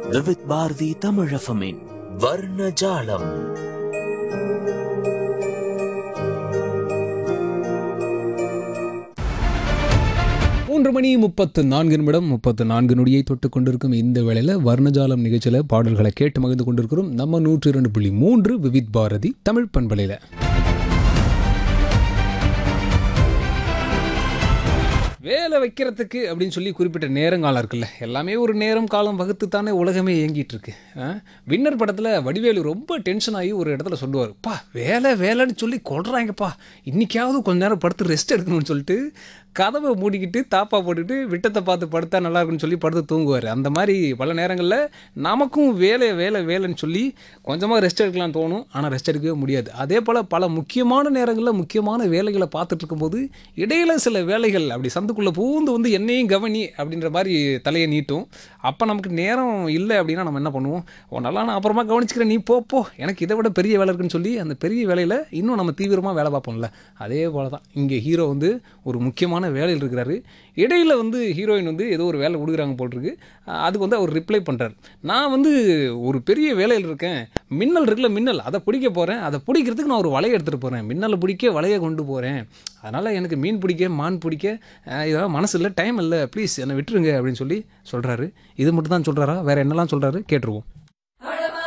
விவித் பாரதி தமிழஃபமின் வர்ணஜாலம் மூன்று மணி முப்பத்து நான்கு நிமிடம் முப்பத்து நான்கு நொடியை தொட்டு கொண்டிருக்கும் இந்த வேளையில் வர்ணஜாலம் நிகழ்ச்சியில் பாடல்களை கேட்டு மகிழ்ந்து கொண்டிருக்கிறோம் நம்ம நூற்றி இரண்டு புள்ளி மூன்று விவித் பாரதி தமிழ் பண்பலையில் வேலை வைக்கிறதுக்கு அப்படின்னு சொல்லி குறிப்பிட்ட நேரங்காலம் இருக்குல்ல எல்லாமே ஒரு நேரம் காலம் வகுத்து தானே உலகமே இயங்கிட்டு இருக்கு ஆ? வின்னர் படத்தில் வடிவேலு ரொம்ப டென்ஷன் ஆகி ஒரு இடத்துல சொல்லுவார் பா வேலை வேலைன்னு சொல்லி கொள்றாங்கப்பா இன்னைக்காவது கொஞ்ச நேரம் படுத்து ரெஸ்ட் எடுக்கணும்னு சொல்லிட்டு கதவை மூடிக்கிட்டு தாப்பா போட்டுக்கிட்டு விட்டத்தை பார்த்து படுத்தா நல்லா இருக்குன்னு சொல்லி படுத்து தூங்குவார் அந்த மாதிரி பல நேரங்களில் நமக்கும் வேலை வேலை வேலைன்னு சொல்லி கொஞ்சமாக ரெஸ்ட் எடுக்கலாம்னு தோணும் ஆனால் ரெஸ்ட் எடுக்கவே முடியாது அதே போல் பல முக்கியமான நேரங்களில் முக்கியமான வேலைகளை பார்த்துட்டு இருக்கும்போது இடையில சில வேலைகள் அப்படி சந்துக்குள்ளே பூந்து வந்து என்னையும் கவனி அப்படின்ற மாதிரி தலையை நீட்டும் அப்போ நமக்கு நேரம் இல்லை அப்படின்னா நம்ம என்ன பண்ணுவோம் உன்னெல்லாம் நான் அப்புறமா கவனிச்சுக்கிறேன் நீ போ போ எனக்கு இதை விட பெரிய வேலை இருக்குன்னு சொல்லி அந்த பெரிய வேலையில் இன்னும் நம்ம தீவிரமாக வேலை பார்ப்போம்ல அதே போல தான் இங்கே ஹீரோ வந்து ஒரு முக்கியமான வேலையில் இருக்கிறாரு இடையில வந்து ஹீரோயின் வந்து ஏதோ ஒரு வேலை கொடுக்குறாங்க போட்டிருக்கு அஹ் அதுக்கு வந்து அவர் ரிப்ளை பண்ணுறாரு நான் வந்து ஒரு பெரிய வேலையில் இருக்கேன் மின்னல் இருக்குல்ல மின்னல் அதை பிடிக்க போகிறேன் அதை பிடிக்கிறதுக்கு நான் ஒரு வலையை எடுத்துகிட்டு போகிறேன் மின்னலை பிடிக்க வலையை கொண்டு போகிறேன் அதனால் எனக்கு மீன் பிடிக்க மான் பிடிக்க அஹ் இதெல்லாம் மனசு இல்லை டைம் இல்லை ப்ளீஸ் என்னை விட்டுருங்க அப்படின்னு சொல்லி சொல்கிறாரு இது மட்டும் தான் சொல்கிறாரா வேறு என்னெல்லாம் சொல்கிறாரு கேட்டுருவோம்